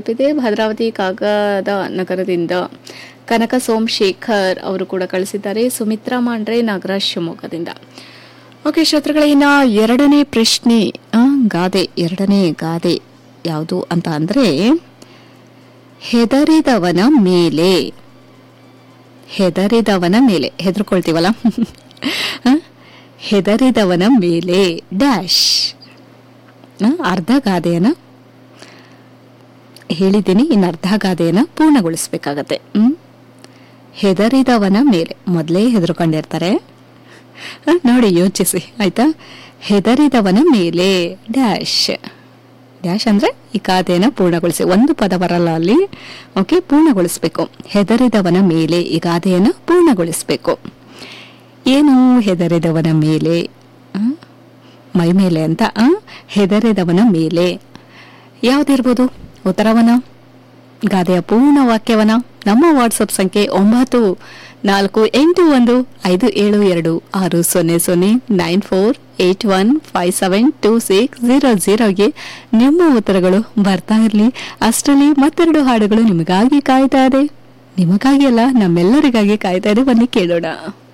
ತಲುಪಿದೆ ಭದ್ರಾವತಿ ಕಾಗದ ನಗರದಿಂದ ಕನಕ ಸೋಮಶೇಖರ್ ಅವರು ಕೂಡ ಕಳಿಸಿದ್ದಾರೆ ಸುಮಿತ್ರಾ ಮಾಂಡ್ರೆ ನಾಗರಾಜ್ ಶಿವಮೊಗ್ಗದಿಂದ ಓಕೆ ಶ್ರೋತೃಗಳೇ ಇನ್ನು ಎರಡನೇ ಪ್ರಶ್ನೆ ಆ, ಗಾದೆ ಎರಡನೇ ಗಾದೆ ಯಾವುದು ಅಂತ ಅಂದರೆ ಹೆದರಿದವನ ಮೇಲೆ ಹೆದರಿದವನ ಮೇಲೆ ಹೆದರ್ಕೊಳ್ತೀವಲ್ಲ ಆ? ಹೆದರಿದವನ ಮೇಲೆ ಡ್ಯಾಶ್ ಆ, ಅರ್ಧ ಗಾದೆಯನ್ನ ಹೇಳಿದ್ದೀನಿ ಇನ್ನು ಅರ್ಧ ಗಾದೆಯನ್ನ ಪೂರ್ಣಗೊಳಿಸ್ಬೇಕಾಗತ್ತೆ ಹ್ಮ್ ಹೆದರಿದವನ ಮೇಲೆ ಮೊದಲೇ ಹೆದರ್ಕೊಂಡಿರ್ತಾರೆ ಆ, ನೋಡಿ ಯೋಚಿಸಿ ಆಯ್ತಾ ಹೆದರಿದವನ ಮೇಲೆ ಡ್ಯಾಶ್ ಡ್ಯಾಶ್ ಅಂದ್ರೆ ಈ ಗಾದೆಯನ್ನು ಪೂರ್ಣಗೊಳಿಸಿ ಒಂದು ಪದ ಬರಲ್ಲ ಅಲ್ಲಿ ಓಕೆ ಪೂರ್ಣಗೊಳಿಸ್ಬೇಕು ಹೆದರಿದವನ ಮೇಲೆ ಈ ಗಾದೆಯನ್ನು ಪೂರ್ಣಗೊಳಿಸ್ಬೇಕು ಏನು ಹೆದರಿದವನ ಮೇಲೆ ಆ? ಮೈ ಮೇಲೆ ಅಂತ ಆ? ಹೆದರಿದವನ ಮೇಲೆ ಯಾವುದಿರ್ಬೋದು ಉತ್ತರವನ ಗಾದೆಯ ಪೂರ್ಣ ವಾಕ್ಯವನ ನಮ್ಮ ವಾಟ್ಸಪ್ ಸಂಖ್ಯೆ ಒಂಬತ್ತು ನಾಲ್ಕು ಎಂಟು ಒಂದು ಐದು ಏಳು ಎರಡು ಆರು ಸೊನ್ನೆ ಸೊನ್ನೆ nine four eight one five seven two six zero ಜೀರೋಗೆ ನಿಮ್ಮ ಉತ್ತರಗಳು ಬರ್ತಾ ಇರಲಿ ಅಷ್ಟರಲ್ಲಿ ಮತ್ತೆರಡು ಹಾಡುಗಳು ನಿಮಗಾಗಿ ಕಾಯ್ತಾ ಇದೆ ನಿಮಗಾಗಿ ಅಲ್ಲ ನಮ್ಮೆಲ್ಲರಿಗಾಗಿ ಕಾಯ್ತಾ ಇದೆ ಬನ್ನಿ ಕೇಳೋಣ